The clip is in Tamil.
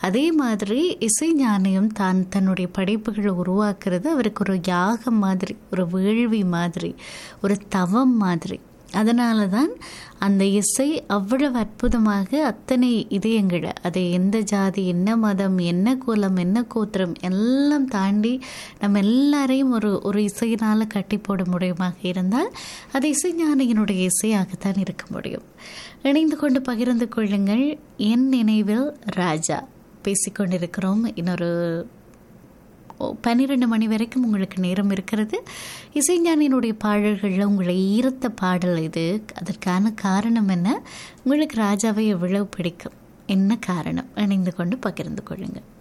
அதே மாதிரி இசை ஞானியும் தான் தன்னுடைய படைப்புகளை உருவாக்குறது அவருக்கு ஒரு யாகம் மாதிரி ஒரு வேள்வி மாதிரி ஒரு தவம் மாதிரி அதனால தான் அந்த இசை அவ்வளவு அற்புதமாக அத்தனை இதயங்களை அதை எந்த ஜாதி என்ன மதம் என்ன குலம் என்ன கோத்திரம் எல்லாம் தாண்டி நம்ம எல்லாரையும் ஒரு ஒரு இசையினால் கட்டி போட முடியுமாக இருந்தால் அது இசைஞானியினுடைய இசையாகத்தான் இருக்க முடியும் இணைந்து கொண்டு பகிர்ந்து கொள்ளுங்கள் என் நினைவில் ராஜா பேசிக்கொண்டிருக்கிறோம் இன்னொரு பன்னிரெண்டு மணி வரைக்கும் உங்களுக்கு நேரம் இருக்கிறது இசைஞானியினுடைய பாடல்களில் உங்களை ஈர்த்த பாடல் இது அதற்கான காரணம் என்ன உங்களுக்கு ராஜாவை எவ்வளவு பிடிக்கும் என்ன காரணம் இணைந்து கொண்டு பகிர்ந்து கொள்ளுங்கள்